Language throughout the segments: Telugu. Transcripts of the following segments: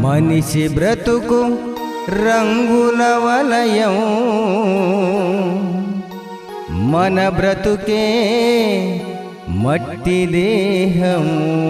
మనిషి బ్రతుకు రంగుల వలయం మన బ్రతుకే మట్టి దేహం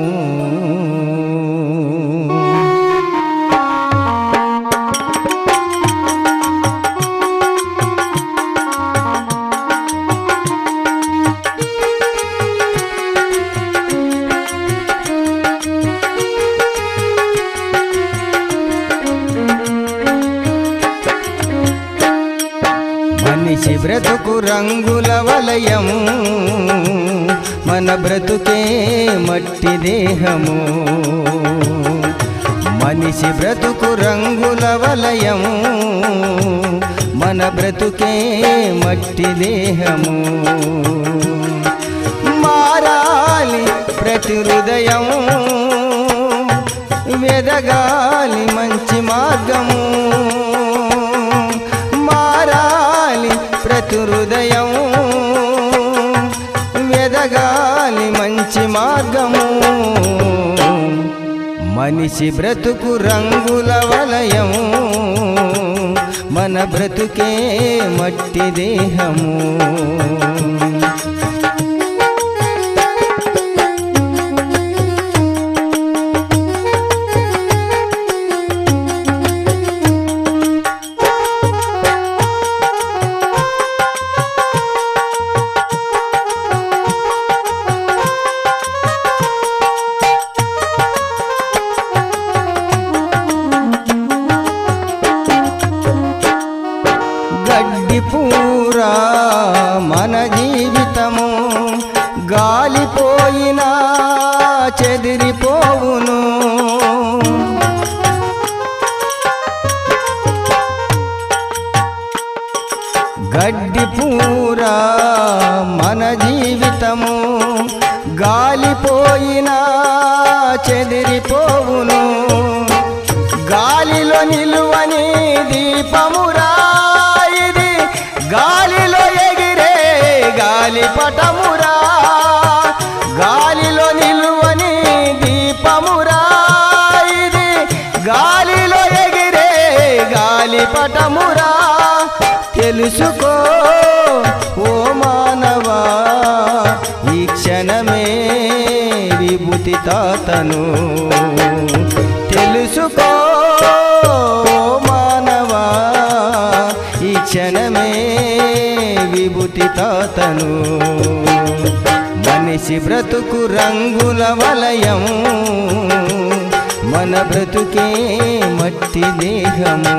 మనిషి బ్రతుకు రంగుల వలయం మన బ్రతుకే మట్టి దేహము మనిషి బ్రతుకు రంగుల వలయం మన బ్రతుకే మట్టి దేహము మారాలి ప్రతి హృదయం వెదగాలి మంచి మార్గము మారాలి ప్రతి హృదయం వెదగాలి మంచి మార్గము మనిషి బ్రతుకు రంగుల వలయం మన బ్రతుకే మట్టి దేహము గడ్డి పూరా మన జీవితము గాలిపోయినా చెదిరిపోవును గడ్డి పూరా మన జీవితము గాలిపోయినా చెదిరిపోవును గాలిలో నిలువని దీపమురా ఇది గాలిలో ఎగిరే గాలి పటమురా గాలిలో నిలువని దీపమురా ఇది గాలిలో ఎగిరే గాలి పటమురా తెలుసుకో ఓ మానవా ఈ క్షణమే విభూతి తాతను తెలుసుకో ఓ మానవా ఈ క్షణమే విభూతి తాతను మనిషి బ్రతుకు రంగుల వలయం మన బ్రతుకే మట్టి దేహము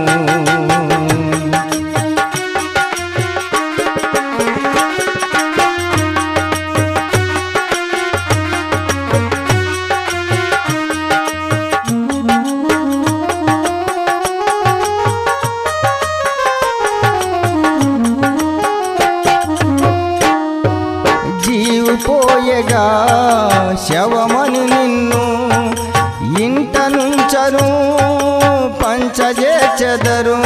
జీవు పోయగా శవమని నిన్ను ఇంట నుంచరు పంచజేచెదరు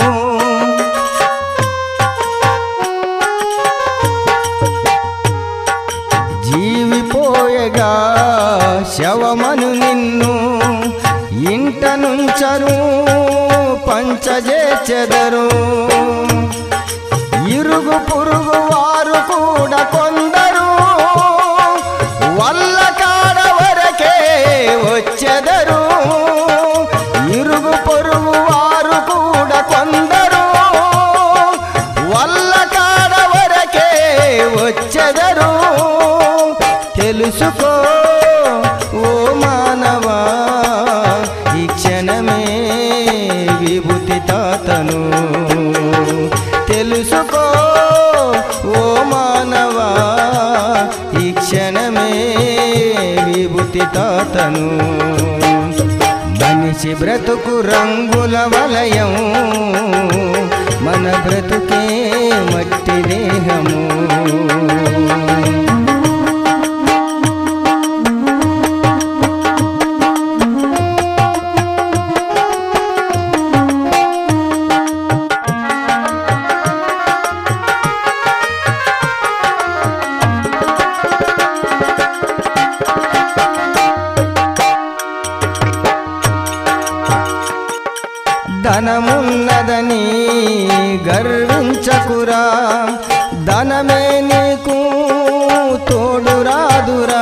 జీవిపోయగా శవమను నిన్ను ఇంట నుంచరు పంచజేచెదరు ఇరుగు పొరుగు వారు కూడా కొందరు వల్ల కాడ వరకే వచ్చెదరు ఇరుగు పొరుగు వారు కూడా కొందరు వల్ల కాడ వరకే వచ్చెదరు తెలుసుకో ఓ మానవా ఈ క్షణమే విభూతి తాతను తెలుసుకో ఓ మానవా ఈ క్షణమే విభూతి తాతను మనిషి బ్రతుకు రంగుల వలయం మన బ్రతుకే మట్టి దేహము ధనమున్నదని గర్వించకురా ధనమే నీకు తోడురాదురా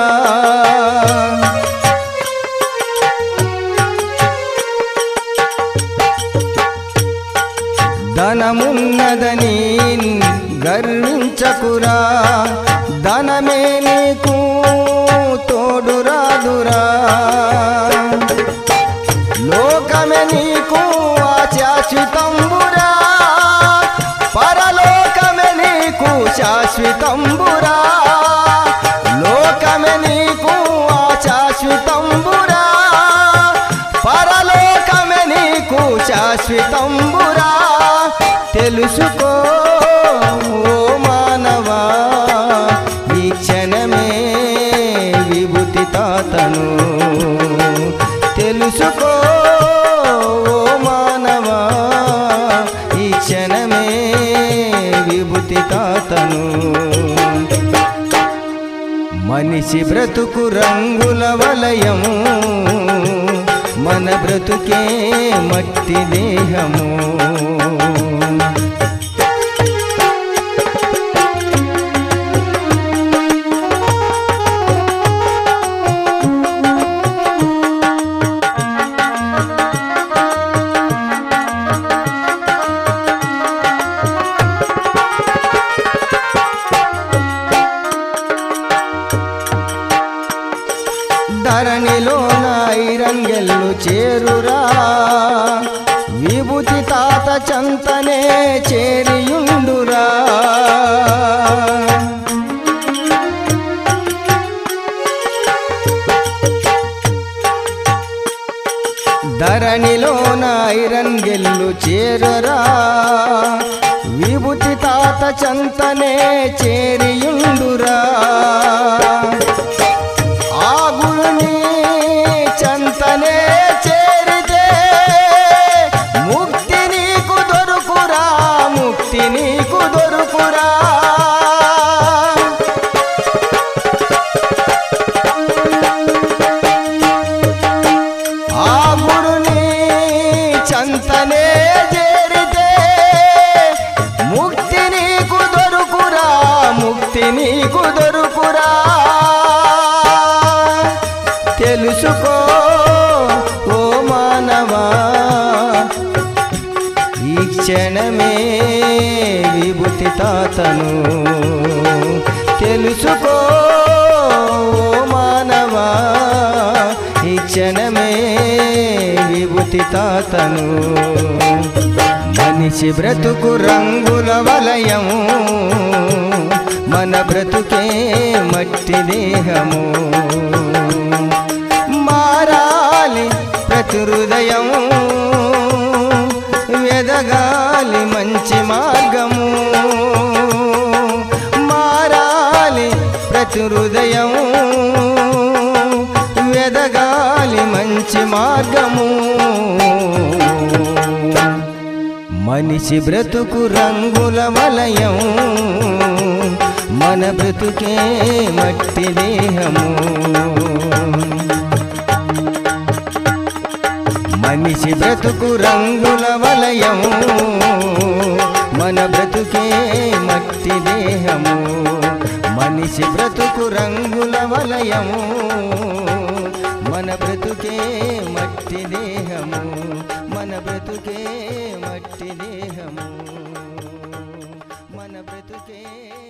ధనమున్నదని గర్వించకురా ధనమే నీకు తోడురాదురా లోకమే నీకు శాశ్వతంబురా పరలోకమే నీకు శాశ్వతంబురా లోకమే నీకు శాశ్వతంబురా పరలోకమే నీకు శాశ్వతంబురా తెలుసుకో ఓ మానవా ఈ క్షణమే విభూతి తాతను తెలుసుకో ఓ మానవా ఈ క్షణమే విభూతి తాతను మనిషి బ్రతుకు రంగుల వలయం మన బ్రతుకే మట్టి దేహము ధరణిలో నాయిరంగెల్లు చేరురా విభూతి తాత చంతనే చేరియుండురా ధరణిలో నాయిరంగెల్లు చేరురా విభూతి తాత చంతనే చేరియుండురా ఆగుని చంతనే చేరితే ముక్తి నీకు దొరుకురా ముక్తి నీకు దొరుకురా ఆగురుని చంతనే చేరితే ముక్తి నీకు దొరుకురా ముక్తి నీకు దొరుకురా తెలుసుకో ఓ మానవా ఈ క్షణమే విభూతి తాతను తెలుసుకో ఓ మానవా ఈ క్షణమే విభూతి తాతను మనిషి బ్రతుకు రంగుల వలయము మన బ్రతుకే మట్టి దేహము మారాలి ప్రతి హృదయం వెదగాలి మంచి మార్గము మారాలి ప్రతి హృదయం వెదగాలి మంచి మార్గము మనిషి బ్రతుకు రంగుల వలయం మన బ్రతుకే మట్టి దేహము మనిషి బ్రతుకు రంగుల వలయం మన బ్రతుకే మట్టి దేహము మనిషి బ్రతుకు రంగుల వలయము మన బ్రతుకే మట్టి దేహము మన బ్రతుకే మట్టి దేహము మన బ్రతుకే